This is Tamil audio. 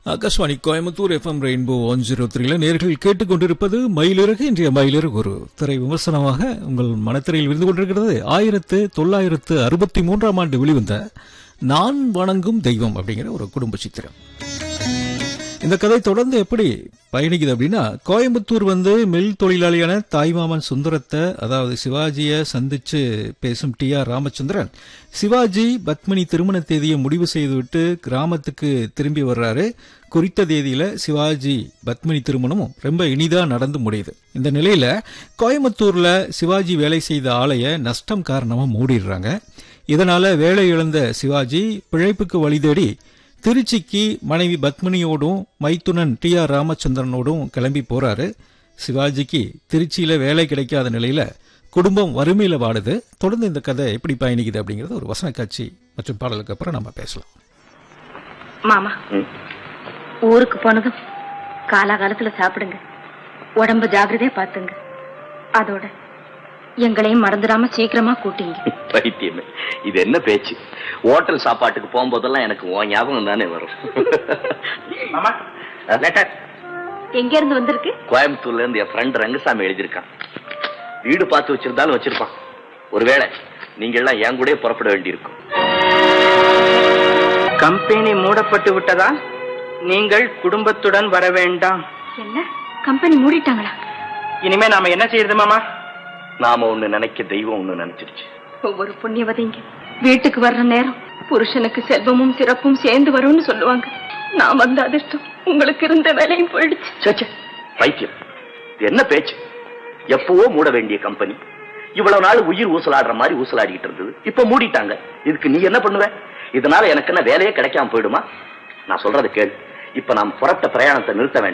Akashvani Coimbatore FM rainbow one zero த்ரீல நேர்கள் கேட்டுக்கொண்டிருப்பது மயிலிறகு இன்றைய மயிலிறகு ஒரு திரை விமர்சனமாக உங்கள் மனத்திரையில் விருந்து கொண்டிருக்கிறது ஆயிரத்து தொள்ளாயிரத்து அறுபத்தி மூன்றாம் ஆண்டு வெளிவந்த நான் வணங்கும் தெய்வம் அப்படிங்கிற ஒரு குடும்ப சித்திரம் இந்த கதை தொடர்ந்து எப்படி பயணிக்குது அப்படின்னா கோயம்புத்தூர் வந்து மில் தொழிலாளியான தாய்மாமன் சுந்தரத்தை அதாவது சிவாஜியை சந்திச்சு பேசும் டி ஆர் ராமச்சந்திரன் சிவாஜி பத்மினி திருமண தேதியை முடிவு செய்துவிட்டு கிராமத்துக்கு திரும்பி வர்றாரு குறித்த தேதியில சிவாஜி பத்மினி திருமணமும் ரொம்ப இனிதா நடந்து முடியுது இந்த நிலையில கோயம்புத்தூர்ல சிவாஜி வேலை செய்த ஆலைய நஷ்டம் காரணமா மூடிடுறாங்க இதனால வேலை இழந்த சிவாஜி பிழைப்புக்கு வழி தேடி திருச்சிக்கு மனைவி பத்மினியோடும் மைத்துனன் டி ஆர் ராமச்சந்திரனோடும் கிளம்பி போறாரு சிவாஜிக்கு திருச்சியில வேலை கிடைக்காத நிலையில குடும்பம் வறுமையில வாடுது தொடர்ந்து இந்த கதை எப்படி பயணிக்குது அப்படிங்கறது ஒரு வசன காட்சி மற்றும் பாடலுக்கு அப்புறம் நம்ம பேசலாம் மாமா ஊருக்கு போனதும் காலாகாலத்துல சாப்பிடுங்க உடம்ப ஜாக்கிரதையா பாத்துங்க அதோட எங்களையும் மறந்துடாம சீக்கிரமா கூட்டிங்க பைத்தியமே இது என்ன பேச்சு ஹோட்டல் சாப்பாட்டுக்கு போகும்போதெல்லாம் எனக்கு உன் ஞாபகம் தானே வரும் மாமா லெட்டர் எங்க இருந்து வந்திருக்கு கோயம்புத்தூர்ல இருந்து என் ஃப்ரெண்ட் ரங்கசாமி எழுதியிருக்கான் வீடு பார்த்து வச்சிருந்தாலும் வச்சிருப்பான் ஒருவேளை நீங்க எல்லாம் என் கூடயே புறப்பட வேண்டியிருக்கும் கம்பெனி மூடப்பட்டு விட்டதா நீங்கள் குடும்பத்துடன் வர வேண்டாம் என்ன கம்பெனி மூடிட்டாங்களா இனிமே நாம என்ன செய்யறது மாமா நாம ஒண்ணு நினைக்க தெய்வம் ஒண்ணு நினைச்சிருச்சு ஒவ்வொரு புண்ணியவதைங்க வீட்டுக்கு வர்ற நேரம் புருஷனுக்கு செல்வமும் சிறப்பும் சேர்ந்து வரும்னு சொல்லுவாங்க நான் வந்த அதிர்ஷ்டம் உங்களுக்கு இருந்த வேலையும் போயிடுச்சு ச்சே, ச்சே, பைத்தியம் இது என்ன பேச்சு எப்பவோ மூட வேண்டிய கம்பெனி இவ்வளவு நாள் உயிர் ஊசலாடுற மாதிரி ஊசலாடிட்டு இருந்தது இப்ப மூடிட்டாங்க இதுக்கு நீ என்ன பண்ணுவ இதனால எனக்கு என்ன வேலையே கிடைக்காம போயிடுமா நான் சொல்றதை கேளு இப்ப நாம் புறத்த பிரயாணத்தை நிறுத்த வேண்டாம்